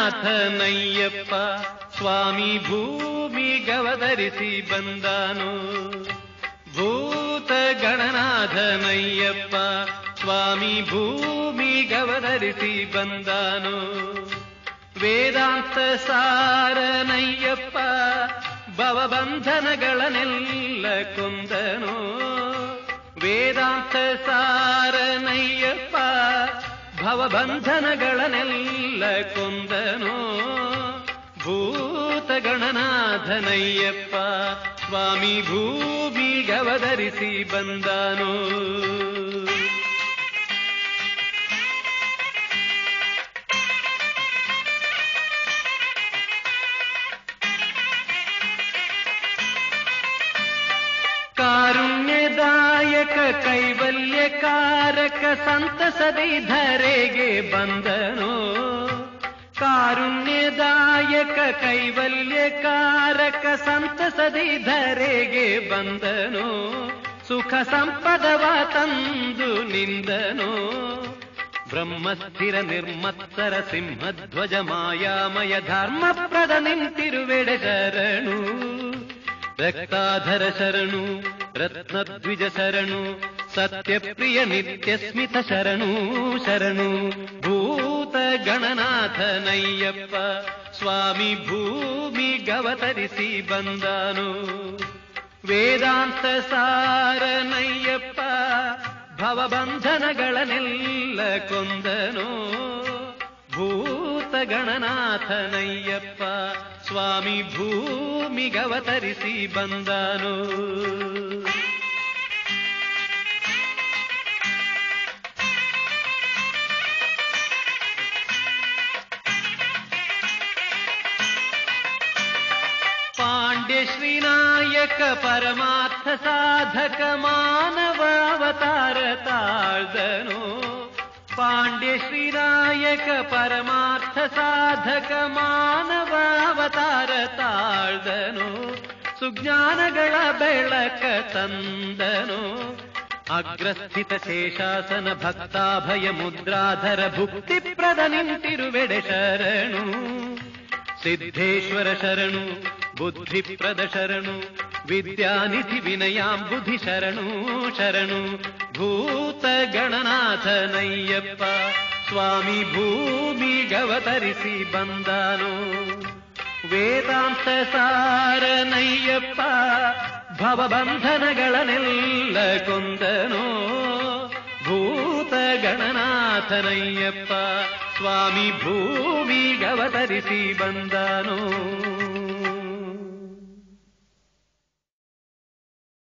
ಗಣನಾಥನಯ್ಯಪ್ಪ ಸ್ವಾಮಿ ಭೂಮಿಗವತರಿಸಿ ಬಂದಾನು ಭೂತ ಗಣನಾಥನಯ್ಯಪ್ಪ ಸ್ವಾಮಿ ಭೂಮಿಗವತರಿಸಿ ಬಂದಾನು ವೇದಾಂತ ಸಾರನಯ್ಯಪ್ಪ ಭವಬಂಧನಗಳನ್ನೆಲ್ಲ ಕೊಂದನು ವೇದಾಂತ ಸಾರನಯ್ಯಪ್ಪ ಭವಬಂಧನಗಳನ್ನೆಲ್ಲ ಕೊಂದನು ಭೂತ ಗಣನಾಥನಯ್ಯಪ್ಪ ಸ್ವಾಮಿ ಭೂಮಿಗವತರಿಸಿ ಬಂದಾನು ಕಾರುಣ್ಯದಾಯಕ ಕೈವಲ್ಯಕಾರಕ ಸಂತಸದಿ ಧರೆಗೆ ಬಂದನು ಕಾರುಣ್ಯದಾಯಕ ಕೈವಲ್ಯಕಾರಕ ಸಂತಸದಿ ಧರೆಗೆ ಬಂದನು ಸುಖ ಸಂಪದವ ತಂದು ನಿಂದನು ಬ್ರಹ್ಮಸ್ಥಿರ ನಿರ್ಮತ್ತರ ಸಿಂಹಧ್ವಜ ಮಾಯಾಮಯ ಧರ್ಮಪ್ರದ ನಿಂತಿರುವೆಡೆ ಶರಣು ರಕ್ತಾಧರ ಶರಣು ರತ್ನದ್ವಿಜ ಶರಣು ಸತ್ಯಪ್ರಿಯ ನಿತ್ಯ ಸ್ಮಿತ ಶರಣು ಶರಣು ಭೂತ ಗಣನಾಥನಯ್ಯಪ್ಪ ಸ್ವಾಮಿ ಭೂಮಿಗವತರಿಸಿ ಬಂದಾನು ವೇದಾಂತ ಸಾರನಯ್ಯಪ್ಪ ಭವಬಂಧನಗಳನ್ನೆಲ್ಲ ಕೊಂದನು ಭೂತ ಗಣನಾಥನಯ್ಯಪ್ಪ ಸ್ವಾಮಿ ಭೂಮಿಗವತರಿಸಿ ಬಂದಾನು ಪಾಂಡ್ಯ ಶ್ರೀನಾಯಕ ಪರಮಾರ್ಥ ಸಾಧಕ ಮಾನವ ಅವತಾರ ತಾಳ್ದನು ಪಾಂಡ್ಯ ಶ್ರೀನಾಯಕ ಪರಮಾರ್ಥ ಸಾಧಕ ಮಾನವ ಅವತಾರ ತಾಳ್ದನು ಸುಜ್ಞಾನಗಳ ಬೆಳಕ ತಂದನು ಅಗ್ರಸ್ಥಿತ ಶೇಷಾಸನ ಭಕ್ತಾಭಯ ಮುದ್ರಾಧರ ಭುಕ್ತಿಪ್ರದ ನಿಂತಿರುವೆಡೆ ಶರಣು ಸಿದ್ಧೇಶ್ವರ ಶರಣು ಬುದ್ಧಿಪ್ರದ ಶರಣು ವಿದ್ಯಾನಿಧಿ ವಿನಯಾಂಬುಧಿ ಶರಣು ಶರಣು ಭೂತ ಗಣನಾಥನಯ್ಯಪ್ಪ ಸ್ವಾಮಿ ಭೂಮಿಗವತರಿಸಿ ಬಂದಾನು ವೇದಾಂತ ಸಾರನಯ್ಯಪ್ಪ ಭವಬಂಧನಗಳನ್ನೆಲ್ಲ ಕೊಂದನು ಭೂತ ಗಣನಾಥನಯ್ಯಪ್ಪ ಸ್ವಾಮಿ ಭೂಮಿಗವತರಿಸಿ ಬಂದಾನು